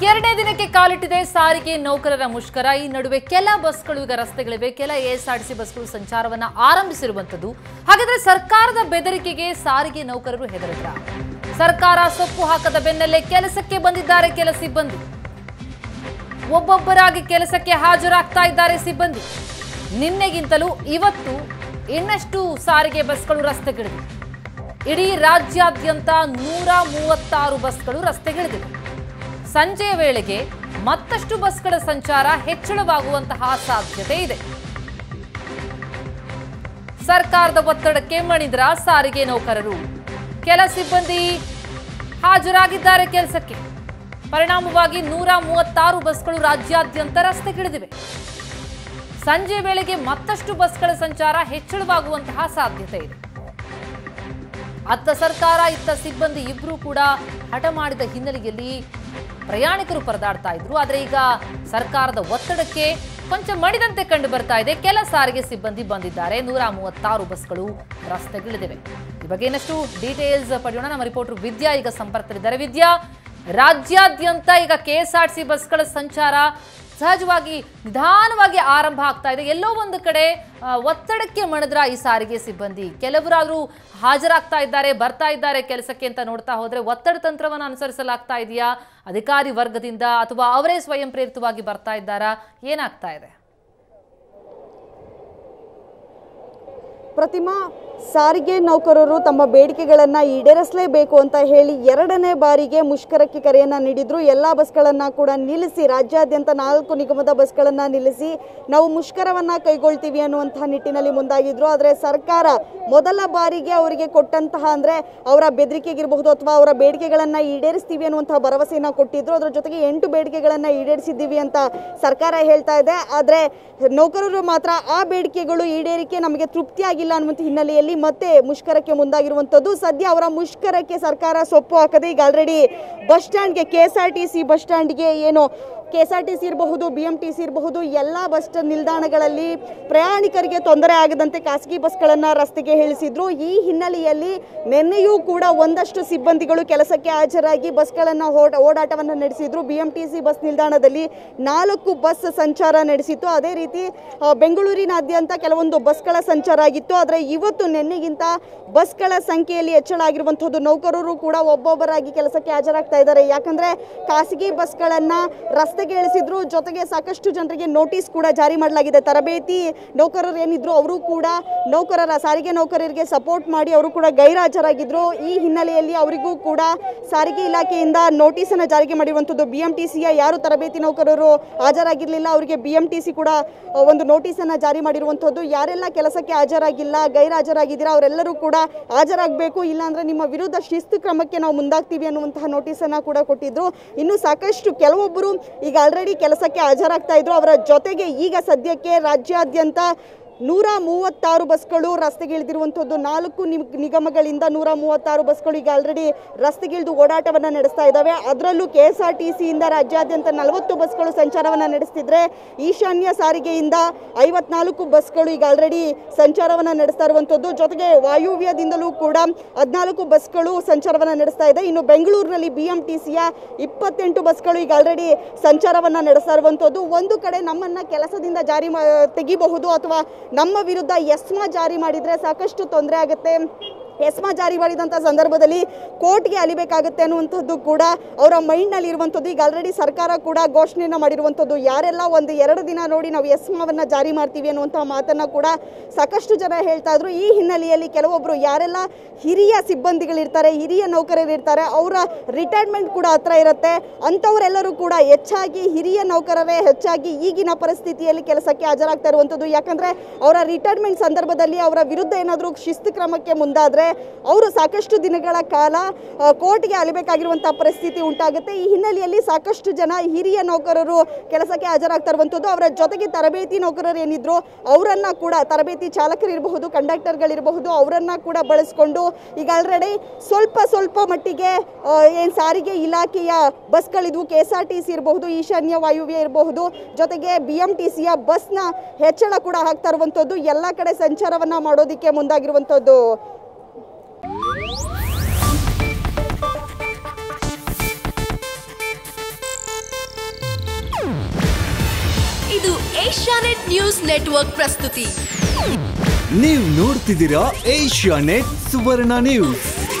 ಎರಡನೇ ದಿನಕ್ಕೆ ಕಾಲಿಟ್ಟಿದೆ ಸಾರಿಗೆ ನೌಕರರ ಮುಷ್ಕರ ಈ ನಡುವೆ ಕೆಲ ಬಸ್ಗಳು ಈಗ ರಸ್ತೆಗಳಿವೆ ಕೆಲ ಎಎಸ್ಆರ್ಟಿಸಿ ಬಸ್ಗಳು ಸಂಚಾರವನ್ನ ಆರಂಭಿಸಿರುವಂತದ್ದು ಹಾಗಾದ್ರೆ ಸರ್ಕಾರದ ಬೆದರಿಕೆಗೆ ಸಾರಿಗೆ ನೌಕರರು ಹೆದರಿದ್ರ ಸರ್ಕಾರ ಸೊಪ್ಪು ಹಾಕದ ಬೆನ್ನಲ್ಲೇ ಕೆಲಸಕ್ಕೆ ಬಂದಿದ್ದಾರೆ ಕೆಲ ಸಿಬ್ಬಂದಿ ಒಬ್ಬೊಬ್ಬರಾಗಿ ಕೆಲಸಕ್ಕೆ ಹಾಜರಾಗ್ತಾ ಇದ್ದಾರೆ ಸಿಬ್ಬಂದಿ ನಿನ್ನೆಗಿಂತಲೂ ಇವತ್ತು ಇನ್ನಷ್ಟು ಸಾರಿಗೆ ಬಸ್ಗಳು ರಸ್ತೆಗಿಳಿದಿವೆ ಇಡೀ ರಾಜ್ಯಾದ್ಯಂತ ನೂರ ಮೂವತ್ತಾರು ಬಸ್ಗಳು ರಸ್ತೆಗಿಳಿದಿವೆ ಸಂಜೆಯ ವೇಳೆಗೆ ಮತ್ತಷ್ಟು ಬಸ್ಗಳ ಸಂಚಾರ ಹೆಚ್ಚಳವಾಗುವಂತಹ ಸಾಧ್ಯತೆ ಇದೆ ಸರ್ಕಾರದ ಒತ್ತಡಕ್ಕೆ ಮಣಿದ್ರ ಸಾರಿಗೆ ನೌಕರರು ಕೆಲ ಸಿಬ್ಬಂದಿ ಹಾಜರಾಗಿದ್ದಾರೆ ಕೆಲಸಕ್ಕೆ ಪರಿಣಾಮವಾಗಿ ನೂರ ಮೂವತ್ತಾರು ಬಸ್ಗಳು ರಾಜ್ಯಾದ್ಯಂತ ರಸ್ತೆಗಿಳಿದಿವೆ ಸಂಜೆ ವೇಳೆಗೆ ಮತ್ತಷ್ಟು ಬಸ್ಗಳ ಸಂಚಾರ ಹೆಚ್ಚಳವಾಗುವಂತಹ ಸಾಧ್ಯತೆ ಇದೆ ಅತ್ತ ಸರ್ಕಾರ ಇತ್ತ ಸಿಬ್ಬಂದಿ ಇಬ್ಬರೂ ಕೂಡ ಹಠ ಮಾಡಿದ ಹಿನ್ನೆಲೆಯಲ್ಲಿ ಪ್ರಯಾಣಿಕರು ಪರದಾಡ್ತಾ ಇದ್ರು ಆದರೆ ಈಗ ಸರ್ಕಾರದ ಒತ್ತಡಕ್ಕೆ ಕೊಂಚ ಮಣಿದಂತೆ ಕಂಡು ಬರ್ತಾ ಇದೆ ಕೆಲ ಸಾರಿಗೆ ಸಿಬ್ಬಂದಿ ಬಂದಿದ್ದಾರೆ ನೂರ ಮೂವತ್ತಾರು ಬಸ್ಗಳು ರಸ್ತೆಗಿಳಿದಿವೆ ಈ ಬಗ್ಗೆ ಇನ್ನಷ್ಟು ಡೀಟೇಲ್ಸ್ ಪಡೆಯೋಣ ನಮ್ಮ ರಿಪೋರ್ಟರ್ ವಿದ್ಯಾ ಈಗ ಸಂಪರ್ಕದಲ್ಲಿದ್ದಾರೆ ವಿದ್ಯಾ ರಾಜ್ಯಾದ್ಯಂತ ಈಗ ಕೆಎಸ್ಆರ್ಸಿ ಬಸ್ಗಳ ಸಂಚಾರ ಸಹಜವಾಗಿ ನಿಧಾನವಾಗಿ ಆರಂಭ ಆಗ್ತಾ ಇದೆ ಎಲ್ಲೋ ಒಂದು ಕಡೆ ಆ, ಒತ್ತಡಕ್ಕೆ ಮಣಿದ್ರ ಈ ಸಾರಿಗೆ ಸಿಬ್ಬಂದಿ ಕೆಲವರಾದ್ರೂ ಹಾಜರಾಗ್ತಾ ಇದ್ದಾರೆ ಬರ್ತಾ ಇದ್ದಾರೆ ಕೆಲಸಕ್ಕೆ ಅಂತ ನೋಡ್ತಾ ಹೋದ್ರೆ ಒತ್ತಡ ತಂತ್ರವನ್ನು ಅನುಸರಿಸಲಾಗ್ತಾ ಇದೆಯಾ ಅಧಿಕಾರಿ ವರ್ಗದಿಂದ ಅಥವಾ ಅವರೇ ಸ್ವಯಂ ಪ್ರೇರಿತವಾಗಿ ಬರ್ತಾ ಇದ್ದಾರಾ ಏನಾಗ್ತಾ ಇದೆ ಪ್ರತಿಮಾ ಸಾರಿಗೆ ನೌಕರರು ತಮ್ಮ ಬೇಡಿಕೆಗಳನ್ನು ಈಡೇರಿಸಲೇಬೇಕು ಅಂತ ಹೇಳಿ ಎರಡನೇ ಬಾರಿಗೆ ಮುಷ್ಕರಕ್ಕೆ ಕರೆಯನ್ನು ನೀಡಿದ್ರು ಎಲ್ಲ ಬಸ್ಗಳನ್ನು ಕೂಡ ನಿಲ್ಲಿಸಿ ರಾಜ್ಯಾದ್ಯಂತ ನಾಲ್ಕು ನಿಗಮದ ಬಸ್ಗಳನ್ನು ನಿಲ್ಲಿಸಿ ನಾವು ಮುಷ್ಕರವನ್ನು ಕೈಗೊಳ್ತೀವಿ ಅನ್ನುವಂತಹ ನಿಟ್ಟಿನಲ್ಲಿ ಮುಂದಾಗಿದ್ರು ಆದರೆ ಸರ್ಕಾರ ಮೊದಲ ಬಾರಿಗೆ ಅವರಿಗೆ ಕೊಟ್ಟಂತಹ ಅಂದರೆ ಅವರ ಬೆದರಿಕೆಗಿರಬಹುದು ಅಥವಾ ಅವರ ಬೇಡಿಕೆಗಳನ್ನು ಈಡೇರಿಸ್ತೀವಿ ಅನ್ನುವಂತಹ ಭರವಸೆಯನ್ನು ಕೊಟ್ಟಿದ್ರು ಅದರ ಜೊತೆಗೆ ಎಂಟು ಬೇಡಿಕೆಗಳನ್ನು ಈಡೇರಿಸಿದ್ದೀವಿ ಅಂತ ಸರ್ಕಾರ ಹೇಳ್ತಾ ಇದೆ ಆದರೆ ನೌಕರರು ಮಾತ್ರ ಆ ಬೇಡಿಕೆಗಳು ಈಡೇರಿಕೆ ನಮಗೆ ತೃಪ್ತಿಯಾಗಿಲ್ಲ ಅನ್ನುವಂಥ ಹಿನ್ನೆಲೆಯಲ್ಲಿ ಮತ್ತೆ ಮುಷ್ಕರಕ್ಕೆ ಮುಂದಾಗಿರುವಂಥದ್ದು ಸದ್ಯ ಅವರ ಮುಷ್ಕರಕ್ಕೆ ಸರ್ಕಾರ ಸೊಪ್ಪು ಹಾಕದೆ ಈಗ ಆಲ್ರೆಡಿ ಬಸ್ ಸ್ಟ್ಯಾಂಡ್ಗೆ K S R T C bus ಸ್ಟ್ಯಾಂಡ್ಗೆ ಏನು K S R T C ಇರಬಹುದು ಬಿ ಎಮ್ ಟಿ ಸಿ ಇರಬಹುದು ಎಲ್ಲ ಬಸ್ ನಿಲ್ದಾಣಗಳಲ್ಲಿ ಪ್ರಯಾಣಿಕರಿಗೆ ತೊಂದರೆ ಆಗದಂತೆ ಖಾಸಗಿ ಬಸ್ಗಳನ್ನು ರಸ್ತೆಗೆ ಇಳಿಸಿದ್ರು ಈ ಹಿನ್ನೆಲೆಯಲ್ಲಿ ನಿನ್ನೆಯೂ ಕೂಡ ಒಂದಷ್ಟು ಸಿಬ್ಬಂದಿಗಳು ಕೆಲಸಕ್ಕೆ ಹಾಜರಾಗಿ ಬಸ್ಗಳನ್ನು ಓಡ ಓಡಾಟವನ್ನು ನಡೆಸಿದ್ರು B M T C bus ನಿಲ್ದಾಣದಲ್ಲಿ ನಾಲ್ಕು ಬಸ್ ಸಂಚಾರ ನಡೆಸಿತ್ತು ಅದೇ ರೀತಿ ಆ, ಬೆಂಗಳೂರಿನಾದ್ಯಂತ ಕೆಲವೊಂದು ಬಸ್ಗಳ ಸಂಚಾರ ಆಗಿತ್ತು ಆದರೆ ಇವತ್ತು ನಿನ್ನೆಗಿಂತ ಬಸ್ಗಳ ಸಂಖ್ಯೆಯಲ್ಲಿ ಹೆಚ್ಚಳ ಆಗಿರುವಂಥದ್ದು ನೌಕರರು ಕೂಡ ಒಬ್ಬೊಬ್ಬರಾಗಿ ಕೆಲಸಕ್ಕೆ ಹಾಜರಾಗ್ತಾ ಇದ್ದಾರೆ ಯಾಕಂದ್ರೆ ಖಾಸಗಿ ಬಸ್ಗಳನ್ನು ರಸ್ತೆಗೆ ಇಳಿಸಿದ್ರು ಜೊತೆಗೆ ಸಾಕಷ್ಟು ಜನರಿಗೆ ನೋಟಿಸ್ ಕೂಡ ಜಾರಿ ಮಾಡಲಾಗಿದೆ ತರಬೇತಿ ನೌಕರರು ಏನಿದ್ರು ಅವರು ಕೂಡ ನೌಕರರ ಸಾರಿಗೆ ನೌಕರರಿಗೆ ಸಪೋರ್ಟ್ ಮಾಡಿ ಅವರು ಕೂಡ ಗೈರಾಜರಾಗಿದ್ರು ಈ ಹಿನ್ನೆಲೆಯಲ್ಲಿ ಅವರಿಗೂ ಕೂಡ ಸಾರಿಗೆ ಇಲಾಖೆಯಿಂದ ನೋಟಿಸನ್ನು ಜಾರಿಗೆ ಮಾಡಿರುವಂಥದ್ದು ಬಿ ಎಂ ಟಿ ಸಿಯ ಯಾರು ತರಬೇತಿ ನೌಕರರು ಹಾಜರಾಗಿರಲಿಲ್ಲ ಅವರಿಗೆ ಬಿ ಎಂ ಟಿ ಸಿ ಕೂಡ ಆ, ಒಂದು ನೋಟಿಸನ್ನು ಜಾರಿ ಮಾಡಿರುವಂಥದ್ದು ಯಾರೆಲ್ಲ ಕೆಲಸಕ್ಕೆ ಹಾಜರಾಗಿಲ್ಲ ಗೈರಾಜರಾಗಿದ್ದೀರಾ ಅವರೆಲ್ಲರೂ ಕೂಡ ಹಾಜರಾಗಬೇಕು ಇಲ್ಲಾಂದ್ರೆ ನಿಮ್ಮ ವಿರುದ್ಧ ಶಿಸ್ತು ಕ್ರಮಕ್ಕೆ ನಾವು ಮುಂದಾಗ್ತೀವಿ ಅನ್ನುವಂತಹ ನೋಟಿಸನ್ನು ಕೂಡ ಕೊಟ್ಟಿದ್ರು ಇನ್ನು ಸಾಕಷ್ಟು ಕೆಲವೊಬ್ಬರು ಈಗ ಆಲ್ರೆಡಿ ಕೆಲಸಕ್ಕೆ ಹಾಜರಾಗ್ತಾ ಇದ್ರು ಅವರ ಜೊತೆಗೆ ಈಗ ಸದ್ಯಕ್ಕೆ ರಾಜ್ಯಾದ್ಯಂತ ನೂರ ಮೂವತ್ತಾರು ಬಸ್ಗಳು ರಸ್ತೆಗೆ ಇಳಿದಿರುವಂಥದ್ದು ನಾಲ್ಕು ನಿಮ್ ನಿಗಮಗಳಿಂದ ನೂರ ಮೂವತ್ತಾರು ಬಸ್ಗಳು ಈಗ ಆಲ್ರೆಡಿ ರಸ್ತೆಗಿಳಿದು ಓಡಾಟವನ್ನು ನಡೆಸ್ತಾ ಇದ್ದಾವೆ ಅದರಲ್ಲೂ ಕೆ ಎಸ್ ಆರ್ ಟಿ ಸಿಯಿಂದ ರಾಜ್ಯಾದ್ಯಂತ ನಲವತ್ತು ಬಸ್ಗಳು ಸಂಚಾರವನ್ನು ನಡೆಸ್ತಿದ್ರೆ ಈಶಾನ್ಯ ಸಾರಿಗೆಯಿಂದ ಐವತ್ನಾಲ್ಕು ಬಸ್ಗಳು ಈಗ ಆಲ್ರೆಡಿ ಸಂಚಾರವನ್ನು ನಡೆಸ್ತಾ ಇರುವಂಥದ್ದು ಜೊತೆಗೆ ವಾಯುವ್ಯದಿಂದಲೂ ಕೂಡ ಹದಿನಾಲ್ಕು ಬಸ್ಗಳು ಸಂಚಾರವನ್ನು ನಡೆಸ್ತಾ ಇದೆ ಇನ್ನು ಬೆಂಗಳೂರಿನಲ್ಲಿ ಬಿ ಎಂ ಟಿ ಸಿಯ ಇಪ್ಪತ್ತೆಂಟು ಬಸ್ಗಳು ಈಗ ಆಲ್ರೆಡಿ ಸಂಚಾರವನ್ನು ನಡೆಸ್ತಾ ಇರುವಂಥದ್ದು ಒಂದು ಕಡೆ ನಮ್ಮನ್ನ ಕೆಲಸದಿಂದ ಜಾರಿ ಮಾ ತೆಗಿಬಹುದು ಅಥವಾ ನಮ್ಮ ವಿರುದ್ಧ ಎಸ್ಮಾ ಜಾರಿ ಮಾಡಿದರೆ ಸಾಕಷ್ಟು ತೊಂದರೆ ಆಗುತ್ತೆ ಎಸ್ಮಾ ಜಾರಿ ಮಾಡಿದಂಥ ಸಂದರ್ಭದಲ್ಲಿ ಕೋರ್ಟ್ಗೆ ಅಲಿಬೇಕಾಗುತ್ತೆ ಅನ್ನುವಂಥದ್ದು ಕೂಡ ಅವರ ಮೈಂಡ್ನಲ್ಲಿ ಇರುವಂಥದ್ದು ಈಗ ಆಲ್ರೆಡಿ ಸರ್ಕಾರ ಕೂಡ ಘೋಷಣೆಯನ್ನು ಮಾಡಿರುವಂಥದ್ದು ಯಾರೆಲ್ಲ ಒಂದು ಎರಡು ದಿನ ನೋಡಿ ನಾವು ಎಸ್ಮಾವನ್ನು ಜಾರಿ ಮಾಡ್ತೀವಿ ಅನ್ನುವಂಥ ಮಾತನ್ನು ಕೂಡ ಸಾಕಷ್ಟು ಜನ ಹೇಳ್ತಾ ಇದ್ರು ಈ ಹಿನ್ನೆಲೆಯಲ್ಲಿ ಕೆಲವೊಬ್ಬರು ಯಾರೆಲ್ಲ ಹಿರಿಯ ಸಿಬ್ಬಂದಿಗಳಿರ್ತಾರೆ ಹಿರಿಯ ನೌಕರರು ಇರ್ತಾರೆ ಅವರ ರಿಟೈರ್ಮೆಂಟ್ ಕೂಡ ಹತ್ರ ಇರುತ್ತೆ ಅಂಥವರೆಲ್ಲರೂ ಕೂಡ ಹೆಚ್ಚಾಗಿ ಹಿರಿಯ ನೌಕರರೇ ಹೆಚ್ಚಾಗಿ ಈಗಿನ ಪರಿಸ್ಥಿತಿಯಲ್ಲಿ ಕೆಲಸಕ್ಕೆ ಹಾಜರಾಗ್ತಾ ಇರುವಂಥದ್ದು ಯಾಕಂದರೆ ಅವರ ರಿಟೈರ್ಮೆಂಟ್ ಸಂದರ್ಭದಲ್ಲಿ ಅವರ ವಿರುದ್ಧ ಏನಾದರೂ ಶಿಸ್ತು ಕ್ರಮಕ್ಕೆ ಮುಂದಾದರೆ ಅವರು ಸಾಕಷ್ಟು ದಿನಗಳ ಕಾಲ ಆ, ಕೋರ್ಟ್ಗೆ ಅಲಿಬೇಕಾಗಿರುವಂಥ ಪರಿಸ್ಥಿತಿ ಉಂಟಾಗುತ್ತೆ ಈ ಹಿನ್ನೆಲೆಯಲ್ಲಿ ಸಾಕಷ್ಟು ಜನ ಹಿರಿಯ ನೌಕರರು ಕೆಲಸಕ್ಕೆ ಹಾಜರಾಗ್ತಾ ಇರುವಂಥದ್ದು ಅವರ ಜೊತೆಗೆ ತರಬೇತಿ ನೌಕರರು ಏನಿದ್ರು ಅವರನ್ನ ಕೂಡ ತರಬೇತಿ ಚಾಲಕರಿರಬಹುದು ಕಂಡಕ್ಟರ್ಗಳಿರಬಹುದು ಅವರನ್ನ ಕೂಡ ಬಳಸ್ಕೊಂಡು ಈಗ ಆಲ್ರೆಡಿ ಸ್ವಲ್ಪ ಸ್ವಲ್ಪ ಮಟ್ಟಿಗೆ ಏನು ಸಾರಿಗೆ ಇಲಾಖೆಯ ಬಸ್ಗಳಿದ್ವು K S R T C ಇರಬಹುದು ಈಶಾನ್ಯ ವಾಯುವ್ಯ ಇರಬಹುದು ಜೊತೆಗೆ ಬಿ ಎಂ ಟಿ ಸಿಯ ಬಸ್ನ ಹೆಚ್ಚಳ ಕೂಡ ಆಗ್ತಾ ಇರುವಂಥದ್ದು ಎಲ್ಲ ಕಡೆ ಸಂಚಾರವನ್ನ ಮಾಡೋದಕ್ಕೆ ಮುಂದಾಗಿರುವಂಥದ್ದು ಏಷ್ಯಾನೆಟ್ ನ್ಯೂಸ್ ನೆಟ್ವರ್ಕ್ ಪ್ರಸ್ತುತಿ ನೀವು ನೋಡ್ತಿದ್ದೀರಾ ಏಷ್ಯಾ ನೆಟ್ ಸುವರ್ಣ ನ್ಯೂಸ್